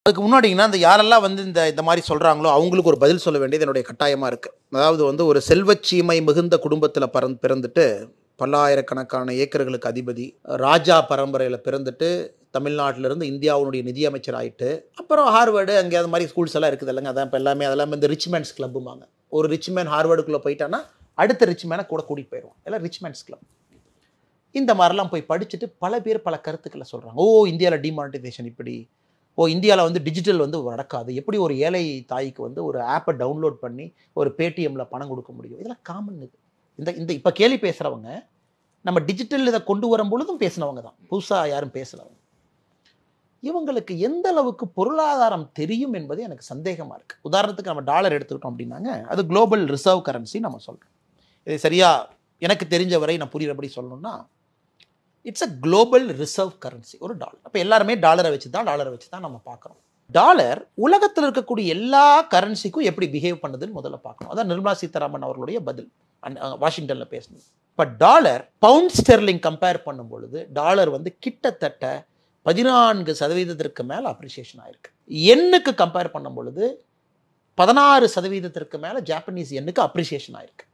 அதுக்கு முன்னாடிங்கன்னா இந்த யாரெல்லாம் வந்து இந்த இந்த மாதிரி சொல்கிறாங்களோ அவங்களுக்கு ஒரு பதில் சொல்ல வேண்டியது என்னுடைய கட்டாயமாக இருக்குது அதாவது வந்து ஒரு செல்வச்சீமை மிகுந்த குடும்பத்தில் பறந்து பிறந்துட்டு பல்லாயிரக்கணக்கான ஏக்கர்களுக்கு அதிபதி ராஜா பரம்பரையில் பிறந்துட்டு தமிழ்நாட்டிலிருந்து இந்தியாவுடைய நிதியமைச்சர் ஆயிட்டு அப்புறம் ஹார்வர்டு அங்கே அது மாதிரி ஸ்கூல்ஸ் எல்லாம் இருக்குது இல்லைங்க அதான் இப்போ எல்லாமே அதெல்லாம் இந்த ரிச் மேன்ஸ் கிளப்புமாங்க ஒரு ரிச் மேன் ஹார்வர்டுக்குள்ளே போயிட்டான்னா அடுத்த ரிச் மேனை கூட கூட்டிகிட்டு போயிடுவான் எல்லாம் ரிச் மேன்ஸ் கிளப் இந்த மாதிரிலாம் போய் படிச்சுட்டு பல பேர் பல கருத்துக்களை சொல்கிறாங்க ஓ இந்தியாவில் டிமானிட்டைசேஷன் இப்படி ஓ இந்தியாவில் வந்து டிஜிட்டல் வந்து நடக்காது எப்படி ஒரு ஏழை தாய்க்கு வந்து ஒரு ஆப்பை டவுன்லோட் பண்ணி ஒரு பேடிஎம்மில் பணம் கொடுக்க முடியும் இதெல்லாம் காமன் இது இந்த இந்த இப்போ கேள்வி பேசுகிறவங்க நம்ம டிஜிட்டல் இதை கொண்டு வரும் பொழுதும் பேசினவங்க தான் புதுசாக யாரும் பேசுனவங்க இவங்களுக்கு எந்த அளவுக்கு பொருளாதாரம் தெரியும் என்பது எனக்கு சந்தேகமாக இருக்குது உதாரணத்துக்கு நம்ம டாலர் எடுத்துக்கிட்டோம் அப்படின்னாங்க அது குளோபல் ரிசர்வ் கரன்சி நம்ம சொல்கிறோம் இது சரியாக எனக்கு தெரிஞ்ச வரை நான் புரிகிறபடி சொல்லணும்னா it's a global reserve currency ஒரு டாலர் அப்போ எல்லாருமே டாலரை வச்சு தான் டாலரை வச்சு தான் நம்ம பார்க்குறோம் டாலர் உலகத்தில் இருக்கக்கூடிய எல்லா கரன்சிக்கும் எப்படி பிஹேவ் பண்ணுதுன்னு முதல்ல பார்க்கணும் அதான் நிர்மலா சீதாராமன் அவர்களுடைய பதில் வாஷிங்டனில் பேசணும் இப்போ டாலர் பவுண்ட் ஸ்டெர்லிங் கம்பேர் பண்ணும் பொழுது டாலர் வந்து கிட்டத்தட்ட பதினான்கு சதவீதத்திற்கு மேலே அப்ரிசியேஷன் ஆயிருக்கு எண்ணுக்கு கம்பேர் பண்ணும் பொழுது பதினாறு சதவீதத்திற்கு மேலே ஜாப்பனீஸ் எண்ணுக்கு அப்ரிசியேஷன் ஆயிருக்கு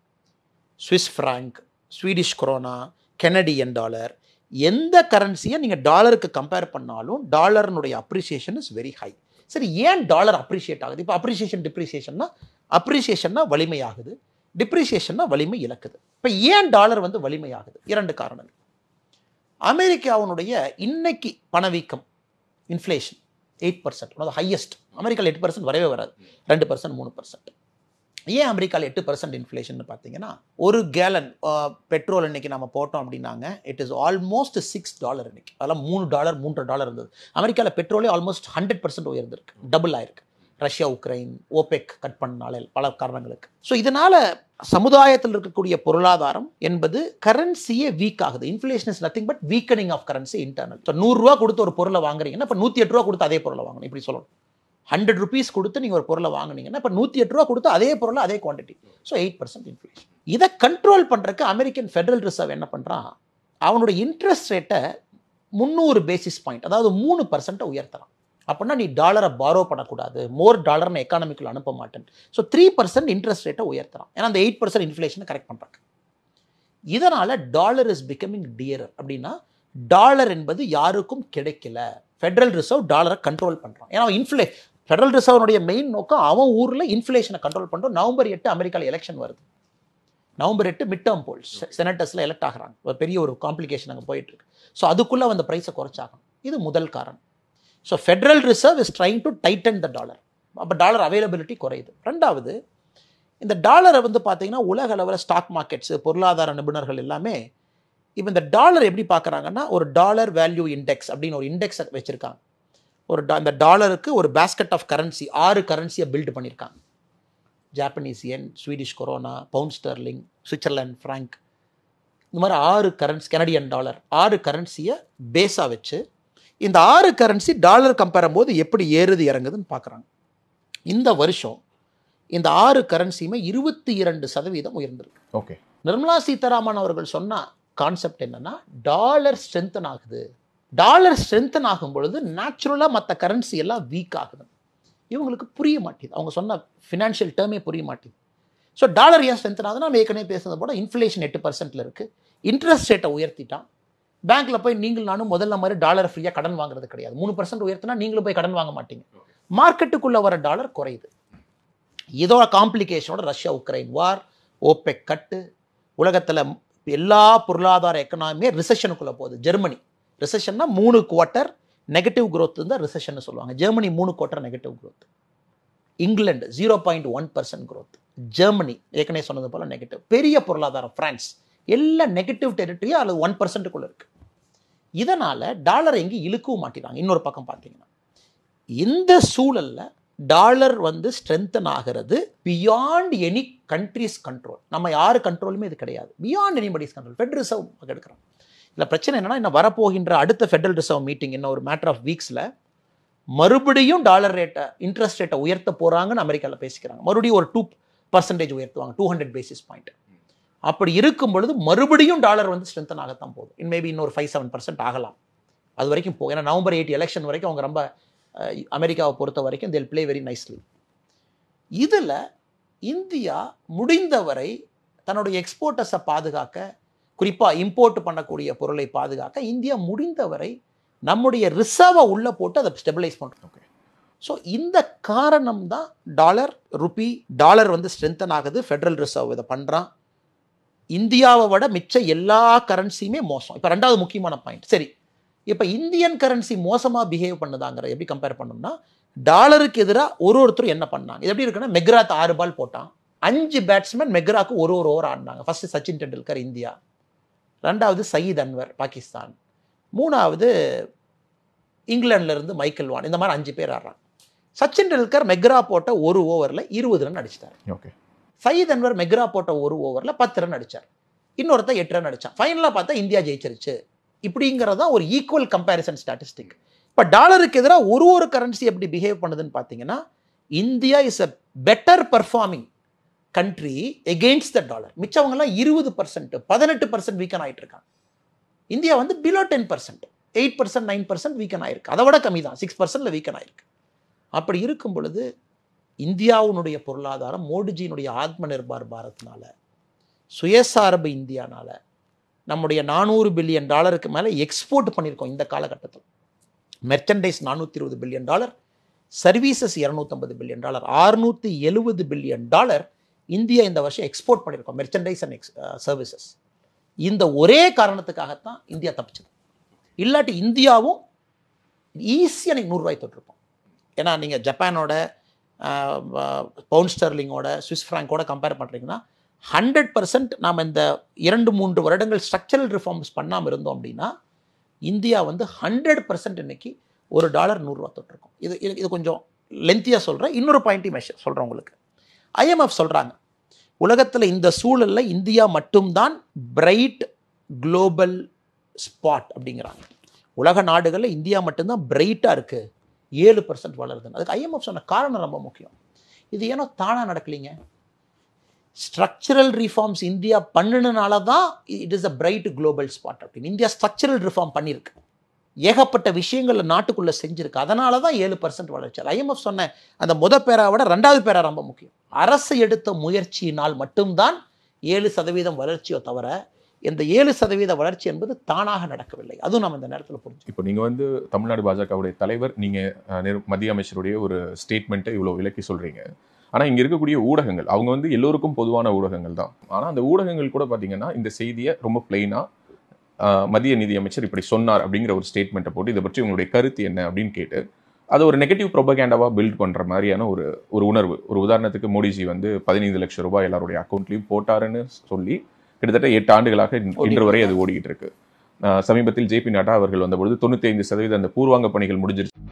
Swiss franc Swedish krona Canadian dollar எந்த கரன்சியை நீங்கள் டாலருக்கு கம்பேர் பண்ணாலும் டாலர்னுடைய அப்ரிசியேஷன் இஸ் வெரி ஹை சரி ஏன் டாலர் அப்ரிஷியேட் ஆகுது இப்போ அப்ரிசியேஷன் டிப்ரிசியேஷன்னா அப்ரிசியேஷன்னா வலிமையாகுது டிப்ரிசியேஷன்னா வலிமை இழக்குது இப்போ ஏன் டாலர் வந்து வலிமையாகுது இரண்டு காரணங்கள் அமெரிக்காவுடைய இன்னைக்கு பணவீக்கம் இன்ஃப்ளேஷன் எயிட் பர்சன்ட் அது ஹையஸ்ட் அமெரிக்காவில் எட்டு பர்சன்ட் வரவே வராது ரெண்டு பர்சன்ட் மூணு பர்சன்ட் ஏன் அமெரிக்காவில் எட்டு பர்சன்ட் இன்ஃப்ளேஷன் பார்த்தீங்கன்னா ஒரு கேலன் பெட்ரோல் இன்னைக்கு நம்ம போட்டோம் அப்படின்னாங்க it is almost six dollar இன்னைக்கு அதெல்லாம் மூணு டாலர் மூன்று டாலர் இருந்தது அமெரிக்காவில் பெட்ரோலே ஆல்மோஸ்ட் ஹண்ட்ரட் பர்சன்ட் உயர்ந்திருக்கு டபுள் ஆயிருக்கு ரஷ்யா உக்ரைன் ஓபெக் கட் பண்ணனால பல காரணங்களுக்கு ஸோ இதனால சமுதாயத்தில் இருக்கக்கூடிய பொருளாதாரம் என்பது கரன்சியே வீக் ஆகுது inflation is nothing but weakening of currency internal so நூறுரூவா கொடுத்து ஒரு பொருளை வாங்குறீங்கன்னா இப்போ நூற்றி எட்டு ரூபா கொடுத்து அதே பொருளை வாங்கணும் இப்படி சொல்லணும் ஹண்ட்ரட் ருபீஸ் கொடுத்து நீங்கள் ஒரு பொருளை வாங்குனீங்கன்னா இப்போ நூற்றி எட்டு ரூபா கொடுத்து அதே பொருளை அதே quantity so eight percent inflation இதை கண்ட்ரோல் பண்ணுறதுக்கு அமெரிக்கன் ஃபெடரல் ரிசர்வ் என்ன பண்ணுறான் அவனுடைய இன்ட்ரெஸ்ட் ரேட்டை முந்நூறு பேசிஸ் பாயிண்ட் அதாவது மூணு பர்சன்ட்டை உயர்த்தலாம் அப்படின்னா நீ டாலரை பாரோ பண்ணக்கூடாது மோர் டாலர் நான் எக்கானமிக்குள்ள அனுப்ப மாட்டேன் ஸோ த்ரீ பர்சன்ட் இன்ட்ரெஸ்ட் ரேட்டை உயர்த்தலாம் ஏன்னா அந்த எயிட் பர்சன்ட் இன்ஃப்ளேஷனை கரெக்ட் பண்ணுறாங்க இதனால் டாலர் இஸ் பிகமிங் டியரர் அப்படின்னா டாலர் என்பது யாருக்கும் கிடைக்கல ஃபெடரல் ரிசர்வ் டாலரை கண்ட்ரோல் பண்ணுறான் ஏன்னா இன்ஃப்ளே ஃபெடரல் ரிசர்வனுடைய மெயின் நோக்கம் அவன் ஊரில் இன்ஃப்ளேஷனை கண்ட்ரோல் பண்ணுறோம் நவம்பர் எட்டு அமெரிக்காவில் எலெக்ஷன் வருது நவம்பர் எட்டு மிட் டேர்ம் போல்ஸ் செனட்டர்ஸில் எலெக்ட் ஆகிறாங்க ஒரு பெரிய ஒரு காம்ப்ளிகேஷன் அங்கே போயிட்டுருக்கு ஸோ அதுக்குள்ளே அந்த ப்ரைஸை குறைச்சாகணும் இது முதல் காரணம் so Federal Reserve is trying to tighten the dollar அப்போ டாலர் அவைலபிலிட்டி குறையுது ரெண்டாவது இந்த டாலரை வந்து பார்த்தீங்கன்னா உலக அளவில் ஸ்டாக் மார்க்கெட்ஸு பொருளாதார நிபுணர்கள் எல்லாமே இப்போ இந்த டாலர் எப்படி பார்க்குறாங்கன்னா ஒரு டாலர் வேல்யூ இண்டெக்ஸ் அப்படின்னு ஒரு இண்டெக்ஸ் வச்சுருக்காங்க ஒரு டா இந்த டாலருக்கு ஒரு பேஸ்கெட் ஆஃப் கரன்சி ஆறு கரன்சியை பில்ட் பண்ணியிருக்காங்க Japanese yen Swedish krona pound sterling Switzerland franc இந்த மாதிரி ஆறு கரன்சி கனடியன் டாலர் ஆறு கரன்சியை பேஸாக வச்சு இந்த ஆறு கரன்சி டாலர் கம்பேரும் போது எப்படி ஏறுது இறங்குதுன்னு பார்க்குறாங்க இந்த வருஷம் இந்த ஆறு கரன்சியுமே இருபத்தி இரண்டு சதவீதம் உயர்ந்திருக்கு ஓகே நிர்மலா சீதாராமன் அவர்கள் சொன்ன கான்செப்ட் என்னன்னா டாலர் ஸ்ட்ரென்தன் ஆகுது டாலர் ஸ்ட்ரென்தன் ஆகும் பொழுது நேச்சுரலாக மற்ற கரன்சி எல்லாம் வீக் ஆகுது இவங்களுக்கு புரிய மாட்டேது அவங்க சொன்ன ஃபினான்ஷியல் டேர்மே புரிய மாட்டேது ஸோ டாலர் ஏன் ஸ்ட்ரென்தன் ஆகுதுன்னா நம்ம ஏற்கனவே பேசுனது போல இன்ஃப்ளேஷன் எட்டு பர்சன்ட்ல இருக்குது இன்ட்ரெஸ்ட் ரேட்டை உயர்த்திட்டான் பேங்க்கில் போய் நீங்கள் நானும் முதல்ல மாதிரி டாலர் ஃப்ரீயாக கடன் வாங்குறது கிடையாது மூணு பர்சன்ட் உயர்த்தினா நீங்களும் போய் கடன் வாங்க மாட்டீங்க மார்க்கெட்டுக்குள்ளே வர டாலர் குறையுது இதோட காம்ப்ளிகேஷனோட ரஷ்யா உக்ரைன் வார் ஓபெக் கட்டு உலகத்தில் எல்லா பொருளாதார எக்கனாமியே ரிசெஷனுக்குள்ளே போகுது ஜெர்மனி ரிசெஷன்னா மூணு குவார்ட்டர் நெகட்டிவ் growth தான் ரிசெஷன் சொல்லுவாங்க ஜெர்மனி மூணு quarter negative growth England zero point one percent growth Germany ஏற்கனவே சொன்னது போல் நெகட்டிவ் பெரிய பொருளாதாரம் பிரான்ஸ் எல்லாம் நெகட்டிவ் டெரிட்டரியா அல்லது ஒன் பர்சன்ட்டுக்குள்ளே இருக்குது இதனால் டாலர் எங்கேயும் இழுக்கவும் மாட்டேறாங்க இன்னொரு பக்கம் பார்த்தீங்கன்னா இந்த சூழலில் டாலர் வந்து ஸ்ட்ரென்தன் ஆகிறது பியாண்ட் எனி கண்ட்ரிஸ் கண்ட்ரோல் நம்ம யார் கண்ட்ரோலுமே இது கிடையாது beyond anybody's control Fed Reserve எடுக்கிறோம் இதில் பிரச்சனை என்னன்னா இன்னும் வரப்போகின்ற அடுத்த ஃபெடரல் ரிசர்வ் மீட்டிங் இன்னும் ஒரு மேட்டர் ஆஃப் வீக்ஸில் மறுபடியும் டாலர் ரேட்டை இன்ட்ரெஸ்ட் ரேட்டை உயர்த்த போகிறாங்கன்னு அமெரிக்காவில் பேசிக்கிறாங்க மறுபடியும் ஒரு டூ பர்சன்டேஜ் உயர்த்துவாங்க டூ ஹண்ட்ரட் பேசிஸ் பாயிண்ட் அப்படி இருக்கும் பொழுது மறுபடியும் டாலர் வந்து ஸ்ட்ரென்தன் ஆகத்தான் போகுது இன் மேபி இன்னொரு ஃபைவ் செவன் பர்சன்ட் ஆகலாம் அது வரைக்கும் போகும் ஏன்னா நவம்பர் எயிட் எலெக்ஷன் வரைக்கும் அவங்க ரொம்ப அமெரிக்காவை பொறுத்த வரைக்கும் they'll ப்ளே வெரி nicely இதில் இந்தியா முடிந்தவரை தன்னுடைய எக்ஸ்போர்ட்டர்ஸை பாதுகாக்க குறிப்பாக இம்போர்ட் பண்ணக்கூடிய பொருளை பாதுகாக்க இந்தியா முடிந்தவரை நம்முடைய ரிசர்வை உள்ளே போட்டு அதை ஸ்டெபிலைஸ் பண்ணுறோம் Okay. ஸோ இந்த காரணம் தான் டாலர் ருபி டாலர் வந்து ஸ்ட்ரென்தன் ஆகுது ஃபெடரல் ரிசர்வ் இதை பண்ணுறான் இந்தியாவை விட மிச்ச எல்லா கரன்சியுமே மோசம் இப்போ ரெண்டாவது முக்கியமான பாயிண்ட் சரி இப்போ இந்தியன் கரன்சி மோசமாக பிஹேவ் பண்ணுதாங்கிற எப்படி கம்பேர் பண்ணோம்னா டாலருக்கு எதிராக ஒரு ஒருத்தரும் என்ன பண்ணாங்க இது எப்படி இருக்குன்னா மெக்ராத் ஆறு பால் போட்டான் அஞ்சு பேட்ஸ்மேன் மெக்ராக்கு ஒரு ஒரு ஓவர் ஆடினாங்க ஃபர்ஸ்ட் சச்சின் டெண்டுல்கர் இந்தியா ரெண்டாவது சயீத் அன்வர் பாகிஸ்தான் மூணாவது இங்கிலாந்துல இருந்து மைக்கேல் வான் இந்த மாதிரி அஞ்சு பேர் ஆடுறாங்க சச்சின் டெண்டுல்கர் மெக்ரா போட்ட ஒரு ஓவரில் இருபது ரன் அடிச்சிட்டார் ஓகே சயீத் அன்வர் மெக்ரா போட்ட ஒரு ஓவரில் பத்து ரன் அடிச்சார் இன்னொருத்தன் எட்டு ரன் அடிச்சான் ஃபைனலாக பார்த்தா இந்தியா ஜெயிச்சிருச்சு இப்படிங்கிறது தான் ஒரு ஈக்குவல் கம்பேரிசன் ஸ்டாட்டிஸ்டிக் இப்போ டாலருக்கு எதிராக ஒரு ஒரு கரன்சி எப்படி பிஹேவ் பண்ணுதுன்னு பார்த்தீங்கன்னா India is a better performing country against the dollar மிச்சவங்கலாம் இருபது பர்சன்ட் பதினெட்டு பர்சன்ட் வீக்கன் ஆகிட்டு இருக்காங்க இந்தியா வந்து below ten percent eight percent nine percent weaken ஆயிருக்கு அதை விட கம்மி தான் சிக்ஸ் பர்சன்ட்ல வீக்கன் ஆயிருக்கு அப்படி இருக்கும் பொழுது இந்தியாவுடைய பொருளாதாரம் மோடிஜியினுடைய ஆத்ம நிர்பார் பாரத்னால சுயசார்பு இந்தியானால நம்முடைய நானூறு பில்லியன் டாலருக்கு மேலே எக்ஸ்போர்ட் பண்ணியிருக்கோம் இந்த காலகட்டத்தில் மெர்ச்சன்டைஸ் நானூற்றி இருபது பில்லியன் டாலர் சர்வீசஸ் இரநூத்தம்பது பில்லியன் டாலர் ஆறுநூற்றி எழுபது பில்லியன் டாலர் இந்தியா இந்த வருஷம் எக்ஸ்போர்ட் பண்ணியிருக்கோம் மெர்ச்சன்டைஸ் அண்ட் எக்ஸ் சர்வீசஸ் இந்த ஒரே காரணத்துக்காகத்தான் இந்தியா தப்பிச்சது இல்லாட்டி இந்தியாவும் ஈஸியாக நீங்கள் நூறுரூவாய் தொட்டிருப்போம் ஏன்னா நீங்கள் ஜப்பானோட பவுண்ட் ஸ்டர்லிங்கோட சுவிஸ் ஃப்ராங்கோட கம்பேர் பண்ணுறீங்கன்னா ஹண்ட்ரட் பர்சன்ட் நாம் இந்த இரண்டு மூன்று வருடங்கள் ஸ்ட்ரக்சரல் ரிஃபார்ம்ஸ் பண்ணாமல் இருந்தோம் அப்படின்னா இந்தியா வந்து ஹண்ட்ரட் பர்சன்ட் இன்னைக்கு ஒரு டாலர் நூறுரூவா தொட்டிருக்கும் இது இது இது கொஞ்சம் லென்த்தியாக சொல்கிறேன் இன்னொரு பாயிண்ட்டையும் மெஷர் சொல்கிறேன் உங்களுக்கு ஐஎம்எஃப் சொல்கிறாங்க உலகத்தில் இந்த சூழலில் இந்தியா மட்டும்தான் பிரைட் குளோபல் ஸ்பாட் அப்படிங்கிறாங்க உலக நாடுகளில் இந்தியா மட்டும்தான் பிரைட்டாக இருக்குது ஏழு பர்சன்ட் வளருதுன்னு அதுக்கு ஐஎம்எஃப் சொன்ன காரணம் ரொம்ப முக்கியம் இது ஏனோ தானாக நடக்கலைங்க ஸ்ட்ரக்சரல் ரிஃபார்ம்ஸ் இந்தியா பண்ணினால தான் it is a bright global spot அப்படின்னு இந்தியா ஸ்ட்ரக்சரல் ரிஃபார்ம் பண்ணியிருக்கு ஏகப்பட்ட விஷயங்களை நாட்டுக்குள்ளே செஞ்சிருக்கு அதனால தான் ஏழு பர்சன்ட் வளர்ச்சி ஐஎம்எஃப் சொன்ன அந்த முத பேரா விட ரெண்டாவது பேரா ரொம்ப முக்கியம் அரசு எடுத்த முயற்சியினால் மட்டும்தான் ஏழு சதவீதம் வளர்ச்சியோ தவிர இந்த ஏழு சதவீத வளர்ச்சி என்பது தானாக நடக்கவில்லை அதுவும் நம்ம இந்த நேரத்தில் புரிஞ்சு இப்போ நீங்க வந்து தமிழ்நாடு பாஜகவுடைய தலைவர் நீங்க அஹ், நிரு- மத்திய அமைச்சருடைய ஒரு ஸ்டேட்மெண்ட்டை இவ்வளவு விளக்கி சொல்றீங்க ஆனா இங்க இருக்கக்கூடிய ஊடகங்கள் அவங்க வந்து எல்லோருக்கும் பொதுவான ஊடகங்கள் தான் ஆனா அந்த ஊடகங்கள் கூட பாத்தீங்கன்னா இந்த செய்தியை ரொம்ப பிளெயினா மத்திய நிதியமைச்சர் இப்படி சொன்னார் அப்படிங்கிற ஒரு ஸ்டேட்மெண்ட்டை போட்டு இதை பற்றி உங்களுடைய கருத்து என்ன அப்படின்னு கேட்டு அதை ஒரு நெகட்டிவ் ப்ரொபகேண்டாவா பில்ட் பண்ற மாதிரியான ஒரு ஒரு உணர்வு ஒரு உதாரணத்துக்கு மோடிஜி வந்து பதினைந்து லட்சம் ரூபாய் எல்லாருடைய அக்கௌண்ட்லயும் போட்டாருன்னு சொல்லி கிட்டத்தட்ட எட்டு ஆண்டுகளாக இன்று வரை அது ஓடிக்கிட்டு இருக்கு அஹ் சமீபத்தில் ஜேபி நட்டா அவர்கள் வந்தபொழுது தொண்ணூத்தி ஐந்து சதவீத அந்த பூர்வாங்க பணிகள் முடிஞ்சிருச்சு